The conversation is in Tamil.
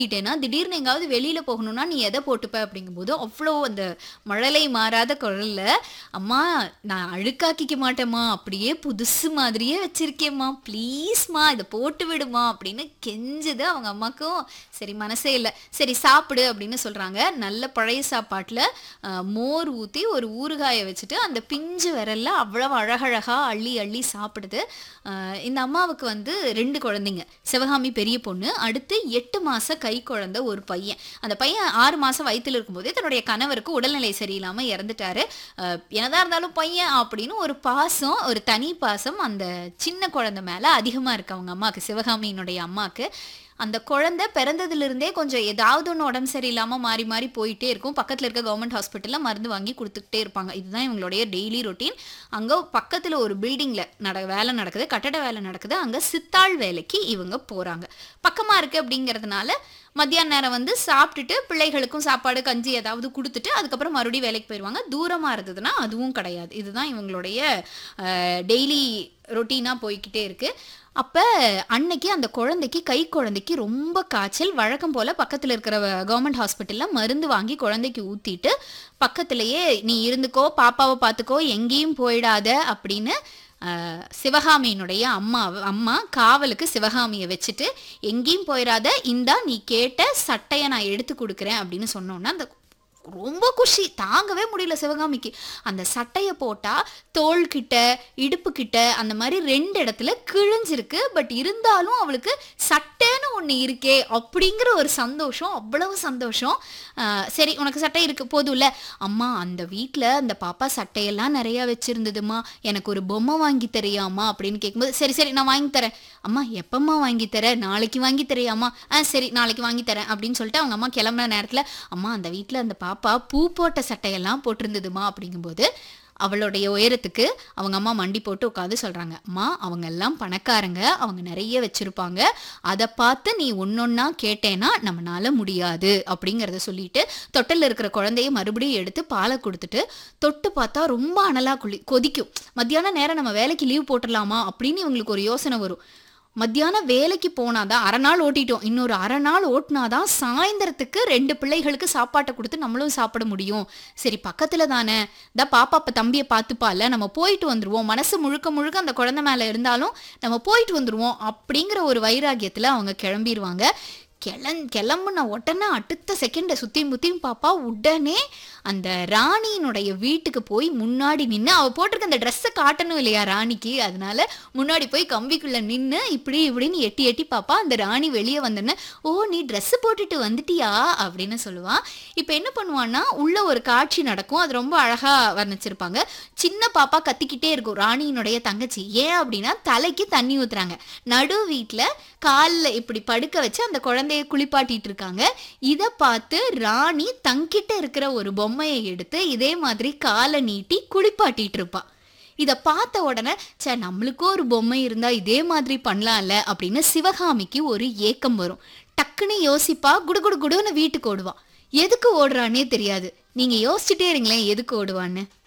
ட்டேன்னா, திடீர்னு எங்காவது வெளியில போகணும்னா, நீ எத போட்டுப்ப? அப்படிங்கும்போது, அவ்ளோ அந்த மழலை மாறாத குரல்ல, "அம்மா நான் அழுக்காக்கிக்க மாட்டேம்மா. அப்படியே புதுசு மாதிரியே வச்சிருக்கேம்மா. ப்ளீஸ்மா இத போட்டு விடுமா" அப்படின்னு கெஞ்சுது. அவங்க அம்மாக்கும் சரி மனசே இல்ல. "சரி சாப்பிடு" அப்படின்னு சொல்றாங்க. நல்ல பழைய சாப்பாட்டுல அ மோர் ஊத்தி, ஒரு ஊறுகாய வச்சுட்டு, அந்த பிஞ்சு விரல்ல அவ்வளவு அழகழகா அள்ளி அள்ளி சாப்பிடுது. அ இந்த அம்மாவுக்கு வந்து 2 குழந்தைங்க. சிவகாமி பெரிய பொண்ணு. அடுத்து 8 மாச கைக்குழந்தை ஒரு பையன். அந்த பையன் 6 மாசம் வயித்துல இருக்கும்போதே தன்னுடைய கணவருக்கு உடல்நிலை சரியில்லாம இறந்துட்டாரு. அ என்னதான் இருந்தாலும் பையன் அப்படின்னு ஒரு பாசம், ஒரு தனி பாசம் அந்த சின்ன குழந்தை மேல அதிகமா இருக்கு அவங்க அம்மாக்கு, சிவகாமியினுடைய அம்மாக்கு. அந்த குழந்தை பிறந்ததிலிருந்தே கொஞ்சம் ஏதாவது ஒண்ணு உடம்பு சரியில்லாம மாறி மாறி போயிட்டே இருக்கும். பக்கத்துல இருக்க கவர்மெண்ட் ஹாஸ்பிட்டல்ல மருந்து வாங்கி குடுத்துக்கிட்டே இருப்பாங்க. இதுதான் இவங்களுடைய டெய்லி ரொட்டீன். அங்க பக்கத்துல ஒரு பில்டிங்ல நட வேலை நடக்குது. கட்டட வேலை நடக்குது. அங்க சித்தாள் வேலைக்கு இவங்க போறாங்க. பக்கமா இருக்கு அப்படிங்கிறதுனால, மத்தியான நேரம் வந்து சாப்பிட்டுட்டு, பிள்ளைகளுக்கும் சாப்பாடு, கஞ்சி ஏதாவது குடுத்துட்டு, அதுக்கப்புறம் மறுபடியும் வேலைக்கு போயிருவாங்க. தூரமா இருந்ததுன்னா, அதுவும் கிடையாது. இதுதான் இவங்களுடைய அ டெய்லி ரொட்டீனா போய்க்கிட்டே இருக்கு. அப்ப அன்னைக்கு அந்த குழந்தைக்கு கைக்குழந்தைக்கு ரொம்ப காய்ச்சல். வழக்கம் போல பக்கத்துல இருக்கிற கவர்மெண்ட் ஹாஸ்பிட்டல்ல மருந்து வாங்கி குழந்தைக்கு ஊத்திட்டு, பக்கத்திலேயே "நீ இருந்துக்கோ, பாப்பாவ பார்த்துக்கோ, எங்கேயும் போயிடாத" அப்படின்னு அ சிவகாமியினுடைய அம்மா அம்மா காவலுக்கு சிவகாமிய வச்சுட்டு, "எங்கேயும் போயிறாத. இந்தா நீ கேட்ட சட்டைய நான் எடுத்து குடுக்குறேன்" அப்படின்னு சொன்னோனே, அந்த ரொம்ப குஷி. தாங்கவே முடியல சிவகாமிக்கு. அந்த சட்டைய போட்டா தோள் கிட்ட, இடுப்பு கிட்ட அந்த மாரி 2 இடத்துல கிழிஞ்சிருக்கு. பட் இருந்தாலும் அவளுக்கு சட்டைன்னு ஒண்ணு இருக்கே அப்படிங்கிற ஒரு சந்தோஷம். அவ்வளவு சந்தோஷம். அ சரி உனக்கு சட்டை இருக்கு போதும்ல. "அம்மா அந்த வீட்ல அந்த பாப்பா சட்டையெல்லாம் நெறைய வச்சிருந்ததும்மா. எனக்கு ஒரு பொம்மை வாங்கி தரியாம்மா?" அப்படின்னு கேட்கும்போது, "சரி சரி நான் வாங்கி தரேன்." "அம்மா எப்பம்மா வாங்கி தர? நாளைக்கு வாங்கி தரியாம்மா?" "ஆ சரி நாளைக்கு வாங்கி தரேன்" அப்படின்னு சொல்லிட்டு அவங்க அம்மா கிளம்புன நேரத்துல, "அம்மா அந்த வீட்ல அந்த பாப்பா பூ போட்ட சட்டையெல்லாம் போட்டிருந்ததும்மா" அப்படிங்கும்போது, அவளுடைய உயரத்துக்கு அவங்க அம்மா மண்டி போட்டு உட்காந்து சொல்றாங்க, "அம்மா அவங்க எல்லாம் பணக்காரங்க. அவங்க நெறைய வச்சிருப்பாங்க. அத பார்த்து நீ ஒண்ணொண்ணா கேட்டேன்னா நம்மனால முடியாது" அப்படிங்கிறத சொல்லிட்டு, தொட்டில்ல இருக்கிற குழந்தைய மறுபடியும் எடுத்து பால குடுத்துட்டு, தொட்டு பார்த்தா ரொம்ப அனலா குளி கொதிக்கும். மத்தியான நேரம் நம்ம வேலைக்கு லீவ் போட்டுறலாமா? அப்படின்னு இவங்களுக்கு ஒரு யோசனை வரும். மத்தியானம் வேலைக்கு போனா தான் அரை நாள் ஓட்டிட்டோம். இன்னொரு அரை நாள் ஓட்டுனா தான் சாயந்தரத்துக்கு 2 பிள்ளைகளுக்கு சாப்பாட்ட குடுத்து நம்மளும் சாப்பிட முடியும். சரி பக்கத்துல தானே, இந்தா பாப்பா அப்ப தம்பிய பார்த்துப்பால்ல, நம்ம போயிட்டு வந்துருவோம். மனசு முழுக்க முழுக்க அந்த குழந்தை மேல இருந்தாலும், நம்ம போயிட்டு வந்துருவோம் அப்படிங்கிற ஒரு வைராக்கியத்துல அவங்க கிளம்பிருவாங்க. கிளம் கிளம்புன உடனே அடுத்த செகண்ட் சுத்தியும் முத்தியும் பாப்பா உடனே அந்த ராணியினுடைய வீட்டுக்கு போய் முன்னாடி நின்னு, அவ போட்டிருக்க அந்த ட்ரெஸ்ஸ காட்டணும் இல்லையா ராணிக்கு. அதனால முன்னாடி போய் கம்பிக்குள்ள நின்னு, இப்படி இப்படின்னு எட்டி எட்டி பாப்பா. அந்த ராணி வெளிய வந்தோனே, "ஓ நீ ட்ரெஸ் போட்டுட்டு வந்துட்டியா?" அப்படின்னு சொல்லுவா. இப்ப என்ன பண்ணுவான்னா, உள்ள ஒரு காட்சி நடக்கும். அது ரொம்ப அழகா வர்ணிச்சிருப்பாங்க. சின்ன பாப்பா கத்திக்கிட்டே இருக்கும். ராணியினுடைய தங்கச்சி. ஏன் அப்படின்னா, தலைக்கு தண்ணி ஊத்துறாங்க. நடு வீட்ல கால்ல இப்படி படுக்க வச்சு அந்த குழந்தைய குளிப்பாட்டிட்டு இருக்காங்க. இத பார்த்து ராணி தன்கிட்ட இருக்கிற ஒரு பொம்மைய எடுத்து, இதே மாதிரி கால நீட்டி குளிப்பாட்டிட்டு இருப்பா. இத பார்த்த உடனே, ச்சே நம்மளுக்கும் ஒரு பொம்மை இருந்தா இதே மாதிரி பண்ணலாம்ல அப்படின்னு சிவகாமிக்கு ஒரு ஏக்கம் வரும். டக்குன்னு யோசிப்பா. குடு குடு குடுன்னு வீட்டுக்கு ஓடுவா. எதுக்கு ஓடுறான்னே தெரியாது. நீங்க யோசிச்சுட்டே இருங்களேன் எதுக்கு ஓடுவான்னு.